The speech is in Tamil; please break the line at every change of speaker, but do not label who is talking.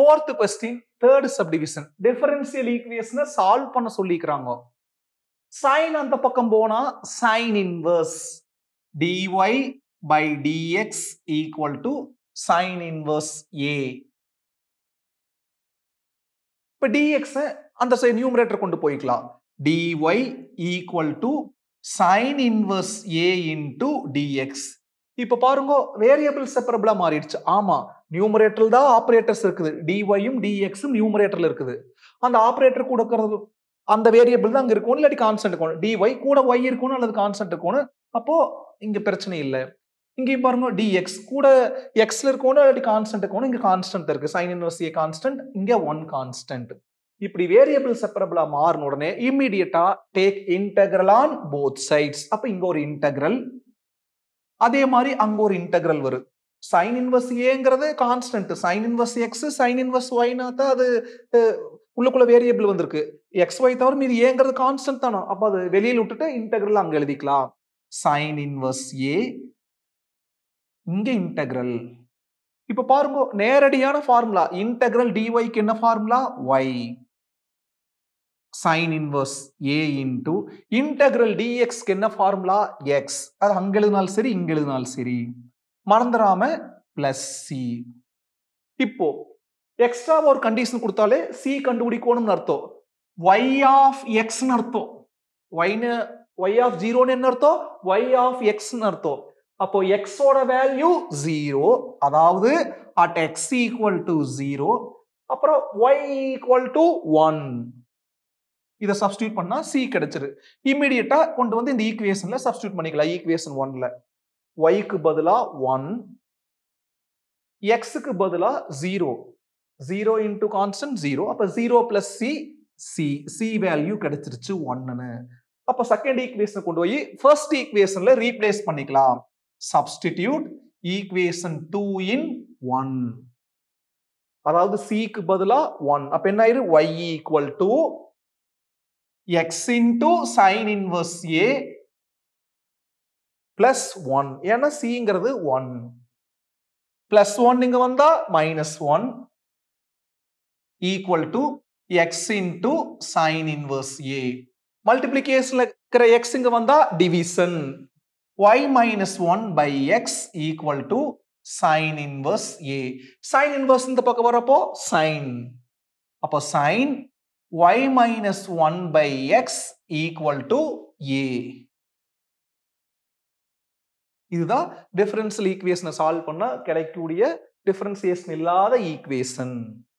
Fourth question third subdivision differential ஈக்குவேஷனை சால்வ் பண்ண சொல்லிக்கிறாங்க சைன் அந்த பக்கம் போனா sine inverse dy by dx equal to sine inverse A இப்ப டிஎக்ஸ் அந்த சைடு நியூமரேட்டர் கொண்டு போய்க்கலாம் dy equal to sine inverse A into dx இப்ப பாருங்க வேரியபிள் செப்பரபிளா மாறிடுச்சு ஆமா நியூமரேட்டர் தான் ஆபரேட்டர்ஸ் இருக்குது டிஒயும் டிஎக்ஸும் நியூமரேட்டர்ல இருக்குது அந்த ஆபரேட்டர் கொடுக்கறது அந்த வேரியபிள் தான் அங்க இருக்கும் இல்லாட்டி கான்ஸ்டன்ட் இருக்கணும் டிஒய் கூட ஒய் இருக்கணும் அல்லது கான்ஸ்டன்ட் இருக்கணும் அப்போ இங்க பிரச்சனை இல்லை இங்கேயும் பாருங்க டிஎக்ஸ் கூட எக்ஸ்ல இருக்கணும் இல்லாட்டி கான்ஸ்டன்ட் இருக்கணும் இங்க கான்ஸ்டன்ட் இருக்கு சைன் இன்வர்ஸ் ஏ கான்ஸ்டன்ட் இங்க ஒன் கான்ஸ்டன்ட் இப்படி வேரியபிள் செப்பரபிளா மாறின உடனே immediately take integral on both sides அப்ப இங்க ஒரு இன்டெக்ரல் அதே மாதிரி அங்க ஒரு இன்டெக்ரல் வரும் சைன் இன்வர்ஸ் ஏங்கிறது constant sine inverse x sine inverse ஒய்னா தான் அது அஹ், உள்ளுக்குள்ள வேரியபிள் வந்திருக்கு எக்ஸ் ஒய் தவிர மீது ஏங்கிறது கான்ஸ்டன்ட் தானே அப்ப அது வெளியில விட்டுட்டு இன்டெக்ரல் அங்க எழுதிக்கலாம் சைன் இன்வர்ஸ் ஏ இங்க இன்டெக்ரல் இப்ப பாருங்க நேரடியான ஃபார்முலா இன்டெக்ரல் டிஒய்க்கு என்ன formula y sine inverse A into integral டிஎக்ஸ்க்கு என்ன ஃபார்முலா எக்ஸ் அது அங்க எழுதினாலும் சரி இங்க எழுதினாலும் சரி மறந்துடாம பிளஸ் சி இப்போ எக்ஸ்ட்ரா ஒரு கண்டிஷன் கொடுத்தாலே சி கண்டுபிடிக்கணும்னு அர்த்தம் ஒய் ஆஃப் எக்ஸ்னு அர்த்தம் ஒய்னு ஒய் ஆஃப் ஜீரோன்னு என்ன அர்த்தம் ஒய் ஆஃப் எக்ஸ்னு அர்த்தம் அப்போ எக்ஸோட வேல்யூ ஜீரோ அதாவது at x equal to zero அப்புறம் ஒய் ஈக்குவல் டு ஒன் இதை சப்ஸ்டியூட் பண்ணா சி கிடைச்சிரு இம்மிடியட்டா கொண்டு வந்து இந்த ஈக்குவேஷன்ல சப்ஸ்டியூட் பண்ணிக்கலாம் ஈக்குவேஷன் ஒன்ல ஒய்க்கு பதிலா ஒன் எக்ஸுக்கு பதிலா zero zero into constant zero அப்ப zero plus C C C value கிடைச்சிருச்சு ஒன்னு அப்ப செகண்ட் ஈக்குவேஷன் கொண்டு போய் ஃபர்ஸ்ட் ஈக்குவேஷன்ல ரீப்ளேஸ் பண்ணிக்கலாம் substitute equation two in one அதாவது சிக்கு பதிலா ஒன் அப்ப என்ன ஆயிரு y equal to x into sine inverse A plus one ஏன்னா சிங்கிறது ஒன் பிளஸ் ஒன் இங்க வந்தா minus one equal to x into sine inverse A மல்டிபிளிகேஷன்ல இருக்கிற எக்ஸ் இங்க வந்தா division y minus 1 by x equal to sin inverse a. sin inverse இந்த பக்கம் வரப்போ sin. அப்போ sin y minus 1 by x equal to a. இதுதான் டிஃபரன்ஷியல் ஈக்குவேஷனை சால்வ் பண்ணா கிடைக்கக்கூடிய டிஃபரன்சியேஷன் இல்லாத ஈக்குவேஷன்